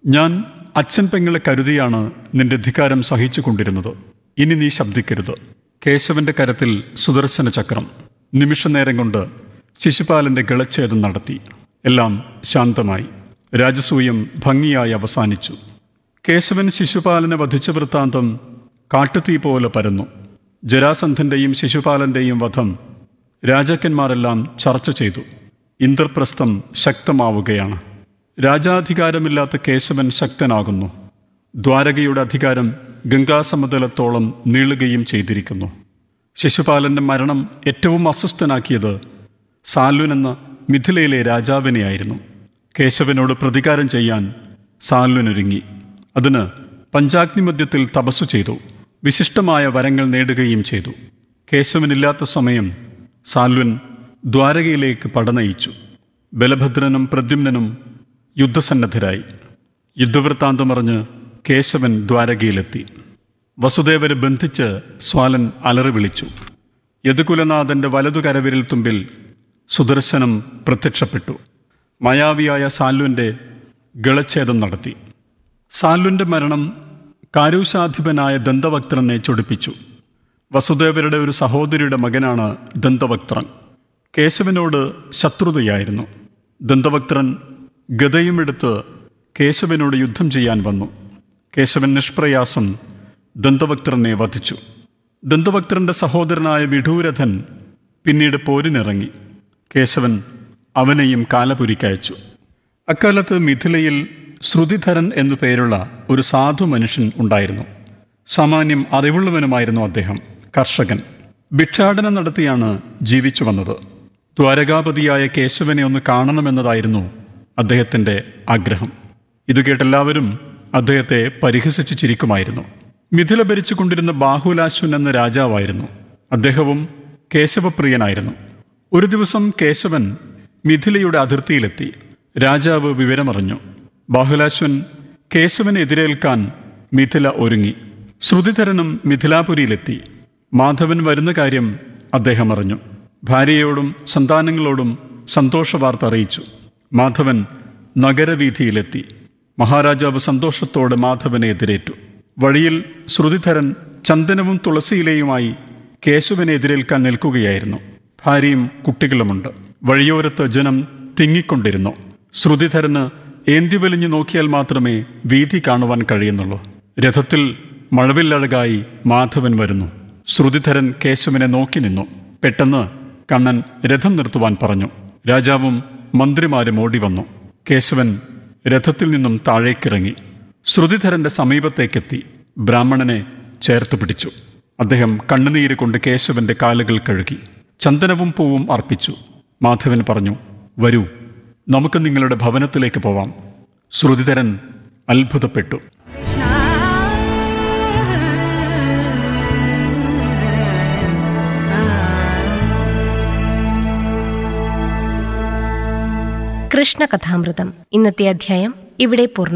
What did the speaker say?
ഞാൻ അച്ഛൻ പെങ്ങളെ കരുതിയാണ് നിന്റെ ധിക്കാരം സഹിച്ചു കൊണ്ടിരുന്നത് ഇനി നീ ശബ്ദിക്കരുത് കേശവന്റെ കരത്തിൽ സുദർശന ചക്രം നിമിഷനേരം കൊണ്ട് ശിശുപാലന്റെ ഗളച്ഛേദം നടത്തി എല്ലാം ശാന്തമായി രാജസൂയം ഭംഗിയായി അവസാനിച്ചു കേശവൻ ശിശുപാലനെ വധിച്ച വൃത്താന്തം കാട്ടുതീ പോലെ പരന്നു ജരാസന്ധന്റെയും ശിശുപാലന്റെയും വധം രാജാക്കന്മാരെല്ലാം ചർച്ച ചെയ്തു ഇന്ദ്രപ്രസ്ഥം ശക്തമാവുകയാണ് രാജാധികാരമില്ലാത്ത കേശവൻ ശക്തനാകുന്നു ദ്വാരകയുടെ അധികാരം ഗംഗാസമതലത്തോളം നീളുകയും ചെയ്തിരിക്കുന്നു ശിശുപാലന്റെ മരണം ഏറ്റവും അസ്വസ്ഥനാക്കിയത് സാലുൻ എന്ന മിഥിലയിലെ രാജാവിനെയായിരുന്നു കേശവനോട് പ്രതികാരം ചെയ്യാൻ സാലുനൊരുങ്ങി അതിന് പഞ്ചാഗ്നി മധ്യത്തിൽ തപസ്സു ചെയ്തു വിശിഷ്ടമായ വരങ്ങൾ നേടുകയും ചെയ്തു കേശവനില്ലാത്ത സമയം സാൽവൻ ദ്വാരകയിലേക്ക് പടനയിച്ചു ബലഭദ്രനും പ്രദ്യുമ്നനും യുദ്ധസന്നദ്ധരായി യുദ്ധവൃത്താന്തമറിഞ്ഞ് കേശവൻ ദ്വാരകയിലെത്തി വസുദേവരെ ബന്ധിച്ച് സ്വാലൻ അലറി വിളിച്ചു യദുകുലനാഥന്റെ വലതു കരവിരൽ തുമ്പിൽ സുദർശനം പ്രത്യക്ഷപ്പെട്ടു മായാവിയായ സാലുവിൻ്റെ ഗളച്ഛേദം നടത്തി സാലുവിൻ്റെ മരണം കാരൂശാധിപനായ ദന്തവക്ത്രനെ ചൊടിപ്പിച്ചു വസുദേവരുടെ ഒരു സഹോദരിയുടെ മകനാണ് ദന്തവക്ത്രൻ കേശവനോട് ശത്രുതയായിരുന്നു ദന്തവക്ത്രൻ ഗതയുമെടുത്ത് കേശവനോട് യുദ്ധം ചെയ്യാൻ വന്നു കേശവൻ നിഷ്പ്രയാസം ദന്തവക്ത്രനെ വധിച്ചു ദന്തവക്ത്രന്റെ സഹോദരനായ വിഡൂരഥൻ പിന്നീട് പോരിനിറങ്ങി കേശവൻ അവനെയും കാലപുരിക്കയച്ചു അക്കാലത്ത് മിഥിലയിൽ ശ്രുതിധരൻ എന്നു പേരുള്ള ഒരു സാധു മനുഷ്യൻ ഉണ്ടായിരുന്നു സാമാന്യം അറിവുള്ളവനുമായിരുന്നു അദ്ദേഹം കർഷകൻ ഭിക്ഷാടനം നടത്തിയാണ് ജീവിച്ചു വന്നത് ദ്വാരകാപതിയായ കേശവനെ ഒന്ന് കാണണമെന്നതായിരുന്നു അദ്ദേഹത്തിൻ്റെ ആഗ്രഹം ഇത് കേട്ടെല്ലാവരും അദ്ദേഹത്തെ പരിഹസിച്ചു ചിരിക്കുമായിരുന്നു മിഥില ഭരിച്ചുകൊണ്ടിരുന്ന ബാഹുലാശ്വൻ എന്ന രാജാവായിരുന്നു അദ്ദേഹവും കേശവപ്രിയനായിരുന്നു ഒരു ദിവസം കേശവൻ മിഥിലയുടെ അതിർത്തിയിലെത്തി രാജാവ് വിവരമറിഞ്ഞു ബാഹുലാശ്വൻ കേശവനെ എതിരേൽക്കാൻ മിഥില ഒരുങ്ങി ശ്രുതിധരനും മിഥിലാപുരിയിലെത്തി മാധവൻ വരുന്ന കാര്യം അദ്ദേഹം അറിഞ്ഞു ഭാര്യയോടും സന്താനങ്ങളോടും സന്തോഷവാർത്ത അറിയിച്ചു മാധവൻ നഗരവീഥിയിലെത്തി മഹാരാജാവ് സന്തോഷത്തോടെ മാധവനെ എതിരേറ്റു വഴിയിൽ ശ്രുതിധരൻ ചന്ദനവും തുളസിയിലയുമായി കേശവനെ എതിരേൽക്കാൻ നിൽക്കുകയായിരുന്നു ഭാര്യയും കുട്ടികളുമുണ്ട് വഴിയോരത്ത് ജനം തിങ്ങിക്കൊണ്ടിരുന്നു ശ്രുതിധരന് ഏന്തി വലിഞ്ഞു നോക്കിയാൽ മാത്രമേ വീതി കാണുവാൻ കഴിയുന്നുള്ളൂ രഥത്തിൽ മഴവില്ലഴകായി മാധവൻ വരുന്നു ശ്രുതിധരൻ കേശവനെ നോക്കി നിന്നു പെട്ടെന്ന് കണ്ണൻ രഥം നിർത്തുവാൻ പറഞ്ഞു രാജാവും മന്ത്രിമാരും ഓടി വന്നു കേശവൻ രഥത്തിൽ നിന്നും താഴേക്കിറങ്ങി ശ്രുതിധരന്റെ സമീപത്തേക്കെത്തി ബ്രാഹ്മണനെ ചേർത്ത് പിടിച്ചു അദ്ദേഹം കണ്ണുനീര് കൊണ്ട് കേശവന്റെ കാലുകൾ കഴുകി ചന്ദനവും പൂവും അർപ്പിച്ചു മാധവൻ പറഞ്ഞു വരൂ നമുക്ക് നിങ്ങളുടെ ഭവനത്തിലേക്ക് പോവാം ശ്രുതിധരൻ അത്ഭുതപ്പെട്ടു കൃഷ്ണകഥാമൃതം ഇന്നത്തെ അധ്യായം ഇവിടെ പൂർണ്ണ